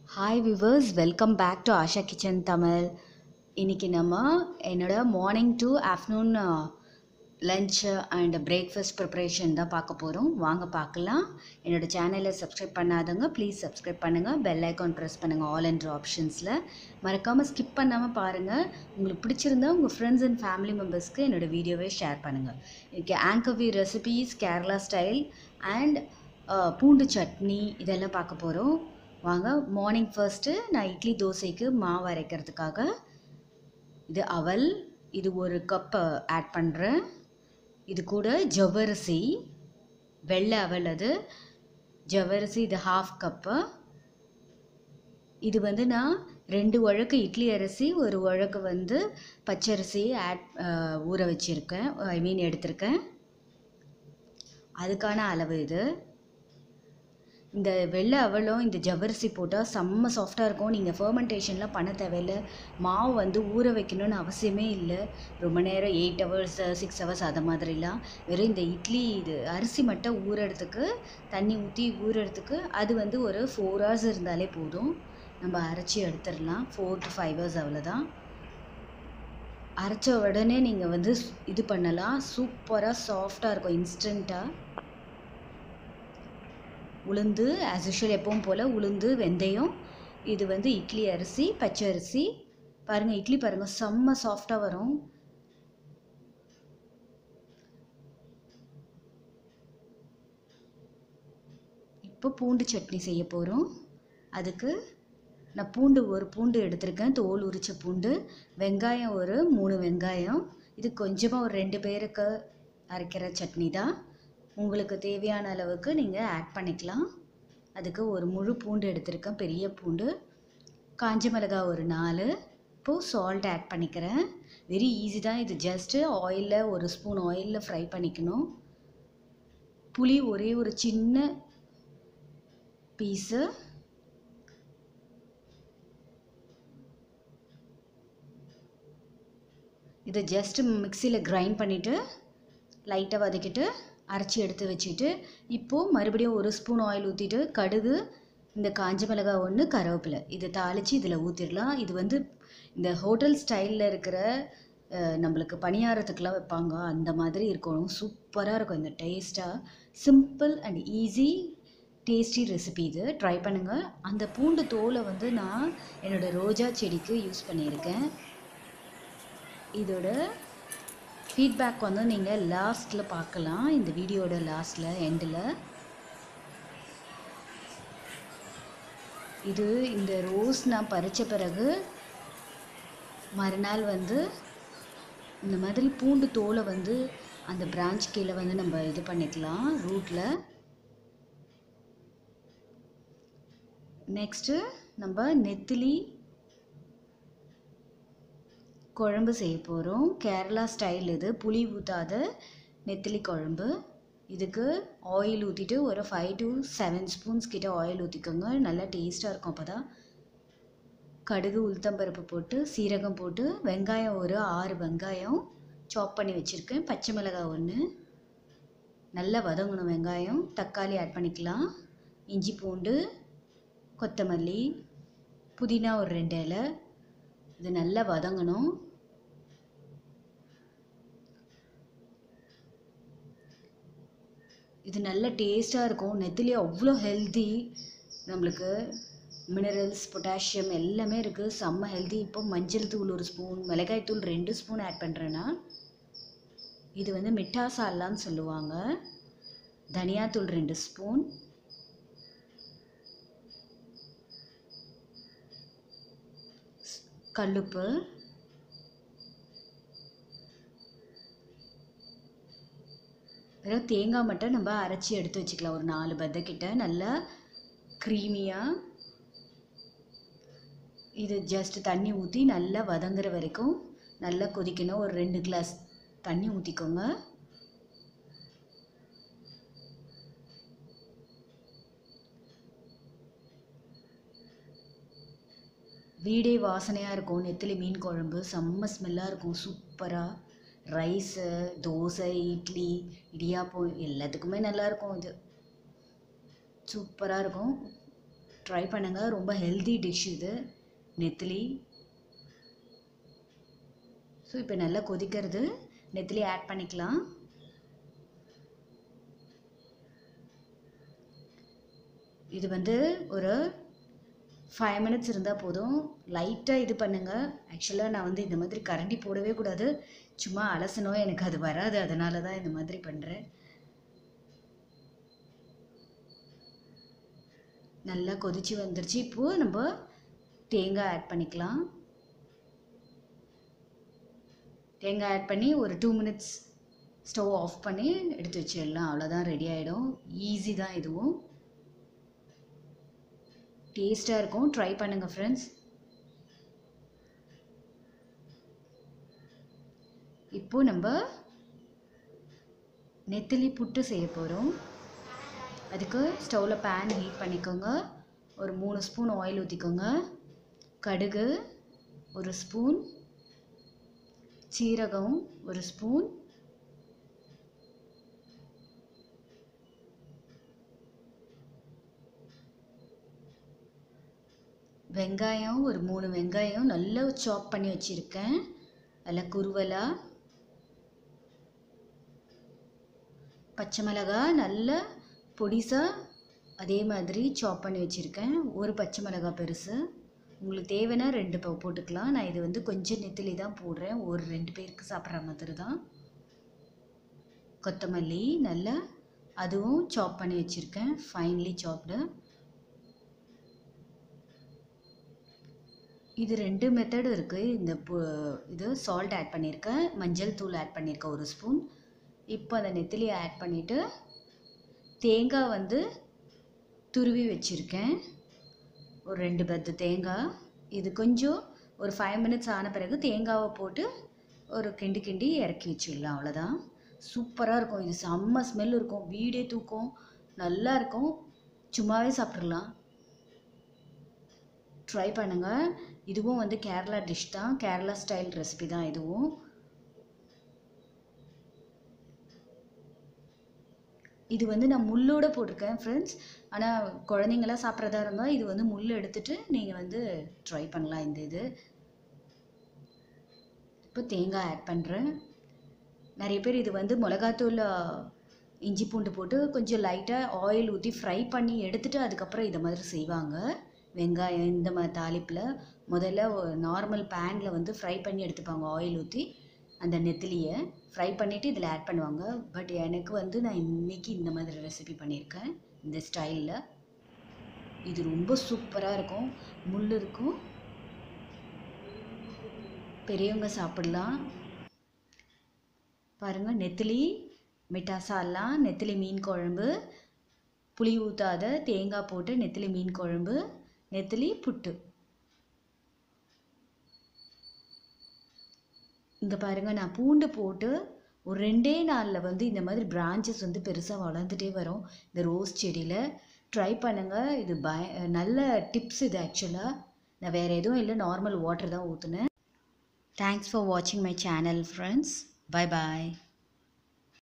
hi viewers welcome back to Asha kitchen Tamil இன்றைக்கி நம்ம என்னோட morning to afternoon lunch and breakfast preparation தான் பார்க்க போகிறோம் வாங்க பார்க்கலாம் என்னோட சேனலை சப்ஸ்கிரைப் பண்ணாதவங்க ப்ளீஸ் சப்ஸ்கிரைப் பண்ணுங்கள் பெல் ஐக்கான் ப்ரெஸ் பண்ணுங்கள் ஆல் என்ற ஆப்ஷன்ஸில் மறக்காமல் ஸ்கிப் பண்ணாமல் பாருங்கள் உங்களுக்கு பிடிச்சிருந்தா உங்கள் ஃப்ரெண்ட்ஸ் அண்ட் ஃபேமிலி மெம்பர்ஸ்க்கு என்னோடய வீடியோவை ஷேர் பண்ணுங்கள் இன்றைக்கி ஆங்கவி ரெசிபீஸ் கேரளா ஸ்டைல் அண்ட் பூண்டு சட்னி இதெல்லாம் பார்க்க போகிறோம் வாங்க மார்னிங் ஃபர்ஸ்ட்டு நான் இட்லி தோசைக்கு மாவு அரைக்கிறதுக்காக இது அவல் இது ஒரு கப் ஆட் பண்ணுறேன் இது கூட ஜவ்வரிசி வெள்ளை அவல் அது ஜவ்வரிசி இது ஹாஃப் கப்பு இது வந்து நான் ரெண்டு உழக்கு இட்லி அரிசி ஒரு உழக்கு வந்து பச்சரிசி ஆட் ஊற வச்சுருக்கேன் ஐ மீன் எடுத்திருக்கேன் அதுக்கான அளவு இது இந்த வெள்ளை அவலும் இந்த ஜவ்வரிசி போட்டால் செம்ம சாஃப்டாக இருக்கும் நீங்கள் ஃபர்மெண்டேஷன்லாம் பண்ண தேவையில்லை மாவு வந்து ஊற வைக்கணும்னு அவசியமே இல்லை ரொம்ப நேரம் எயிட் ஹவர்ஸ் சிக்ஸ் ஹவர்ஸ் அது மாதிரிலாம் வெறும் இந்த இட்லி இது அரிசி மட்டும் ஊறுறதுக்கு தண்ணி ஊற்றி ஊறுறதுக்கு அது வந்து ஒரு ஃபோர் ஹவர்ஸ் இருந்தாலே போதும் நம்ம அரைச்சி எடுத்துடலாம் ஃபோர் டு ஃபைவ் ஹவர்ஸ் அவ்வளோதான் அரைச்ச உடனே நீங்கள் வந்து இது பண்ணலாம் சூப்பராக சாஃப்டாக இருக்கும் இன்ஸ்டண்ட்டாக உளுந்து ஆஸ் யூஷுவல் எப்பவும் போல் உளுந்து வெந்தயம் இது வந்து இட்லி அரிசி பச்சை அரிசி பாருங்கள் இட்லி பாருங்கள் செம்ம சாஃப்டாக வரும் இப்போ பூண்டு சட்னி செய்ய போகிறோம் அதுக்கு நான் பூண்டு ஒரு பூண்டு எடுத்திருக்கேன் தோல் உரிச்ச பூண்டு வெங்காயம் ஒரு மூணு வெங்காயம் இது கொஞ்சமாக ஒரு ரெண்டு பேருக்கு அரைக்கிற சட்னி தான் உங்களுக்கு தேவையான அளவுக்கு நீங்கள் ஆட் பண்ணிக்கலாம் அதுக்கு ஒரு முழு பூண்டு எடுத்திருக்கேன் பெரிய பூண்டு காஞ்ச மிளகா ஒரு நாலு இப்போது சால்ட் ஆட் பண்ணிக்கிறேன் வெரி ஈஸி தான் இது ஜஸ்ட்டு ஆயிலில் ஒரு ஸ்பூன் ஆயிலில் ஃப்ரை பண்ணிக்கணும் புளி ஒரே ஒரு சின்ன பீஸு இதை ஜஸ்ட்டு மிக்சியில் கிரைண்ட் பண்ணிவிட்டு லைட்டாக வதக்கிட்டு அரைச்சி எடுத்து வச்சுட்டு இப்போது மறுபடியும் ஒரு ஸ்பூன் ஆயில் ஊற்றிட்டு கடுகு இந்த காஞ்ச மிளகாய் ஒன்று கருவேப்பிலை இதை தாளித்து இதில் ஊற்றிடலாம் இது வந்து இந்த ஹோட்டல் ஸ்டைலில் இருக்கிற நம்மளுக்கு பணியாரத்துக்கெலாம் வைப்பாங்க அந்த மாதிரி இருக்கணும் சூப்பராக இருக்கும் இந்த டேஸ்ட்டாக simple and easy tasty recipe இது ட்ரை பண்ணுங்கள் அந்த பூண்டு தோலை வந்து நான் என்னோடய ரோஜா செடிக்கு யூஸ் பண்ணியிருக்கேன் இதோட ஃபீட்பேக் வந்து நீங்கள் லாஸ்ட்டில் பார்க்கலாம் இந்த வீடியோட லாஸ்ட்டில் எண்டில் இது இந்த ரோஸ் நான் பறித்த பிறகு மறுநாள் வந்து இந்த மாதிரி பூண்டு தோலை வந்து அந்த பிரான்ச் கீழே வந்து நம்ம இது பண்ணிக்கலாம் ரூட்டில் நெக்ஸ்ட்டு நம்ம நெத்திலி குழம்பு செய்ய போகிறோம் கேரளா ஸ்டைல் இது புளி ஊற்றாத நெத்திலி குழம்பு இதுக்கு ஆயில் ஊற்றிட்டு ஒரு ஃபைவ் டு செவன் ஸ்பூன்ஸ் கிட்ட ஆயில் ஊற்றிக்கோங்க நல்லா டேஸ்ட்டாக இருக்கும் அப்போ தான் கடுகு உளுத்தம்பருப்பு போட்டு சீரகம் போட்டு வெங்காயம் ஒரு ஆறு வெங்காயம் சாப் பண்ணி வச்சுருக்கேன் பச்சை மிளகாய் ஒன்று நல்லா வதங்கணும் வெங்காயம் தக்காளி ஆட் பண்ணிக்கலாம் இஞ்சி பூண்டு கொத்தமல்லி புதினா ஒரு ரெண்டு இலை இது நல்லா வதங்கணும் இது நல்ல டேஸ்ட்டாக இருக்கும் நெத்திலி அவ்வளோ ஹெல்தி நம்மளுக்கு மினரல்ஸ் பொட்டாசியம் எல்லாமே இருக்குது செம்ம ஹெல்தி இப்போ மஞ்சள் தூள் ஒரு ஸ்பூன் மிளகாய் தூள் ரெண்டு ஸ்பூன் ஆட் பண்ணுறேன்னா இது வந்து மிட்டாசாலான்னு சொல்லுவாங்க தனியாத்தூள் ரெண்டு ஸ்பூன் கல்லுப்பு வெறும் தேங்காய் மட்டும் நம்ம அரைச்சி எடுத்து வச்சுக்கலாம் ஒரு நாலு பதக்கிட்ட நல்லா க்ரீமியாக இது ஜஸ்ட் தண்ணி ஊற்றி நல்லா வதங்குற வரைக்கும் நல்லா கொதிக்கணும் ஒரு ரெண்டு கிளாஸ் தண்ணி ஊற்றிக்கோங்க வீடே வாசனையாக இருக்கும் நெத்திலி மீன் குழம்பு செம்ம ஸ்மெல்லாக இருக்கும் சூப்பராக ரைஸு தோசை இட்லி இடியாப்பம் எல்லாத்துக்குமே நல்லாயிருக்கும் இது சூப்பராக இருக்கும் ட்ரை பண்ணுங்கள் ரொம்ப ஹெல்தி டிஷ் இது நெத்திலி ஸோ இப்போ நல்லா கொதிக்கிறது நெத்திலி ஆட் பண்ணிக்கலாம் இது வந்து ஒரு ஃபைவ் மினிட்ஸ் இருந்தால் போதும் லைட்டாக இது பண்ணுங்கள் ஆக்சுவலாக நான் வந்து இந்த மாதிரி கரண்டி போடவே கூடாது சும்மா அலசணும் எனக்கு அது வராது அதனால தான் இந்த மாதிரி பண்ணுறேன் நல்லா கொதிச்சு வந்துருச்சு இப்போது நம்ம தேங்காய் ஆட் பண்ணிக்கலாம் தேங்காய் ஆட் பண்ணி ஒரு டூ மினிட்ஸ் ஸ்டவ் ஆஃப் பண்ணி எடுத்து வச்சிடலாம் அவ்வளோதான் ரெடி ஆகிடும் ஈஸி தான் இதுவும் டேஸ்ட்டாக இருக்கும் ட்ரை பண்ணுங்கள் ஃப்ரெண்ட்ஸ் இப்போ நம்ம நெத்திலி புட்டு செய்ய போகிறோம் அதுக்கு ஸ்டவ்வில் பேன் ஹீட் பண்ணிக்கோங்க ஒரு மூணு ஸ்பூன் ஆயில் ஊற்றிக்கோங்க கடுகு ஒரு ஸ்பூன் சீரகம் ஒரு ஸ்பூன் வெங்காயம் ஒரு மூணு வெங்காயம் நல்லா சாப் பண்ணி வச்சுருக்கேன் அதில் குருவலா பச்சை மிளகா நல்லா பொடிசாக அதே மாதிரி சாப் பண்ணி வச்சுருக்கேன் ஒரு பச்சை மிளகா பெருசு உங்களுக்கு தேவைன்னா ரெண்டு போ போட்டுக்கலாம் நான் இது வந்து கொஞ்சம் நெத்திலி தான் போடுறேன் ஒரு ரெண்டு பேருக்கு சாப்பிட்ற மாதிரி தான் கொத்தமல்லி நல்லா அதுவும் சாப் பண்ணி வச்சுருக்கேன் ஃபைன்லி சாப்டு இது ரெண்டு மெத்தடு இருக்குது இந்த இது சால்ட் ஆட் பண்ணியிருக்கேன் மஞ்சள் தூள் ஆட் பண்ணியிருக்கேன் ஒரு ஸ்பூன் இப்போ அந்த நெத்திலியை ஆட் பண்ணிவிட்டு தேங்காய் வந்து துருவி வச்சுருக்கேன் ஒரு ரெண்டு பத்து தேங்காய் இது கொஞ்சம் ஒரு ஃபைவ் மினிட்ஸ் ஆன பிறகு தேங்காவை போட்டு ஒரு கிண்டி கிண்டி இறக்கி வச்சிடலாம் அவ்வளோதான் சூப்பராக இருக்கும் இது செம்ம ஸ்மெல் இருக்கும் வீடே தூக்கும் நல்லா இருக்கும் சும்மாவே சாப்பிட்றலாம் ட்ரை பண்ணுங்கள் இதுவும் வந்து கேரளா டிஷ் தான் கேரளா ஸ்டைல் ரெசிபி தான் இதுவும் இது வந்து நான் முள்ளோட போட்டிருக்கேன் ஃப்ரெண்ட்ஸ் ஆனால் குழந்தைங்களாம் சாப்பிட்றதா இருந்தால் இது வந்து முள் எடுத்துட்டு நீங்கள் வந்து ட்ரை பண்ணலாம் இந்த இது இப்போ தேங்காய் ஆட் பண்ணுறேன் நிறைய பேர் இது வந்து மிளகாத்தூள் இஞ்சி பூண்டு போட்டு கொஞ்சம் லைட்டாக ஆயில் ஊற்றி ஃப்ரை பண்ணி எடுத்துட்டு அதுக்கப்புறம் இதை மாதிரி செய்வாங்க வெங்காயம் இந்த மாதிரி தாளிப்பில் முதல்ல நார்மல் பேனில் வந்து ஃப்ரை பண்ணி எடுத்துப்பாங்க ஆயில் ஊற்றி அந்த நெத்திலியை ஃப்ரை பண்ணிவிட்டு இதில் ஆட் பண்ணுவாங்க பட் எனக்கு வந்து நான் இன்றைக்கி இந்த மாதிரி ரெசிபி பண்ணியிருக்கேன் இந்த ஸ்டைலில் இது ரொம்ப சூப்பராக இருக்கும் முள் இருக்கும் பெரியவங்க சாப்பிடலாம் பாருங்கள் நெத்திலி மிட்டாசாலா நெத்திலி மீன் குழம்பு புளி ஊற்றாத தேங்காய் போட்டு நெத்திலி மீன் குழம்பு நெத்திலி புட்டு இங்கே பாருங்கள் நான் பூண்டு போட்டு ஒரு ரெண்டே நாளில் வந்து இந்த மாதிரி பிரான்ச்சஸ் வந்து பெருசாக வளர்ந்துட்டே வரும் இந்த ரோஸ் செடியில் ட்ரை பண்ணுங்கள் இது பய நல்ல டிப்ஸ் இது ஆக்சுவலாக நான் வேறு எதுவும் இல்லை நார்மல் வாட்டர் தான் ஊற்றுனேன் தேங்க்ஸ் ஃபார் வாட்சிங் my channel friends bye bye